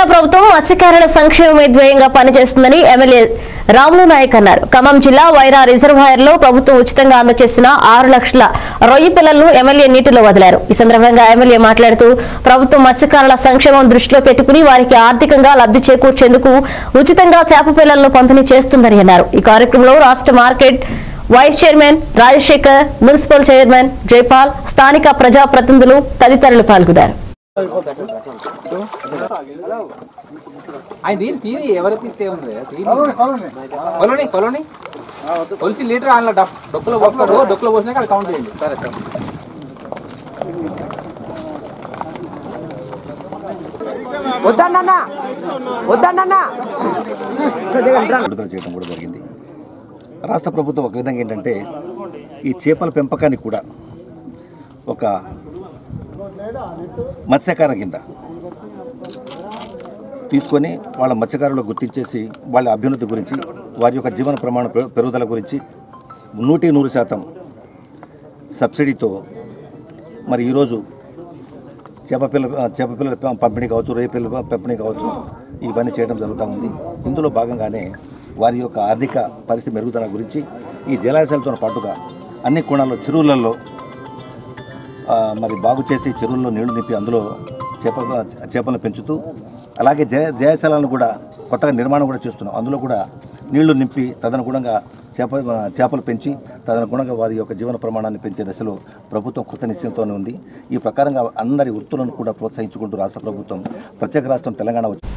ప్రభుత్వం మత్స్యకారుల సంక్షేమమే ధ్యేయంగా పనిచేస్తుందని ఎమ్మెల్యే రాములు నాయక్ అన్నారు ఖమ్మం జిల్లా వైరా రిజర్వాయర్ లో ప్రభుత్వం ఉచితంగా అందజేసిన ఆరు లక్షల రొయ్యి పిల్లలను ఎమ్మెల్యే నీటిలో వదిలారు ఈ సందర్భంగా ఎమ్మెల్యే మాట్లాడుతూ ప్రభుత్వం మత్స్యకారుల సంక్షేమం దృష్టిలో పెట్టుకుని వారికి ఆర్థికంగా లబ్ధి చేకూర్చేందుకు ఉచితంగా చేప పిల్లలను పంపిణీ చేస్తుందని అన్నారు ఈ కార్యక్రమంలో రాష్ట్ర market vice chairman Rajasekhar municipal chairman Jaipal స్థానిక ప్రజాప్రతినిధులు తదితరులు పాల్గొన్నారు ఆయన దీని తీరి ఎవరు తీస్తే ఉంది తీరి కొలని కొలని కొలిచి లీటర్ ఆయన డొక్కులో పోస్తాడు డొక్కులో పోసినాక అది కౌంట్ చేయండి సరే సరే వద్దన్నా వద్దన్నా విడుదల చేయడం కూడా జరిగింది రాష్ట్ర ప్రభుత్వం ఒక విధంగా ఏంటంటే ఈ చేపల పెంపకానికి కూడా ఒక మత్స్యకారం కింద తీసుకొని వాళ్ళ మత్స్యకారులు గుర్తించేసి వాళ్ళ అభ్యున్నతి గురించి వారి యొక్క జీవన ప్రమాణ పెరు- పెరుగుదల గురించి నూటి నూరు శాతం సబ్సిడీతో మరి ఈరోజు చేపపిల్ల చేపపిల్లల ప- పంపిణీ కావచ్చు రొయ్య పిల్లల పంపిణీ కావచ్చు ఇవన్నీ చేయడం జరుగుతూ ఉంది ఇందులో భాగంగానే వారి యొక్క ఆర్థిక పరిస్థితి మెరుగుదల గురించి ఈ జలాశయాలతో పాటుగా అన్ని కోణాల్లో చెరువులలో ఆ, మరి బాగు చేసి చెరువుల్లో నీళ్లు నింపి అందులో చేప చేపలను పెంచుతూ అలాగే జయ జయశాలను కూడా కొత్తగా నిర్మాణం కూడా చేస్తున్నాం అందులో కూడా నీళ్లు నింపి తదనుగుణంగా చేప చేపలు పెంచి తదనుగుణంగా వారి యొక్క జీవన ప్రమాణాన్ని పెంచే దశలో ప్రభుత్వం కృత నిశ్చయంతోనే ఉంది ఈ ప్రకారంగా అందరి వృత్తులను కూడా ప్రోత్సహించుకుంటూ రాష్ట్ర ప్రభుత్వం ప్రత్యేక రాష్ట్రం తెలంగాణ వచ్చి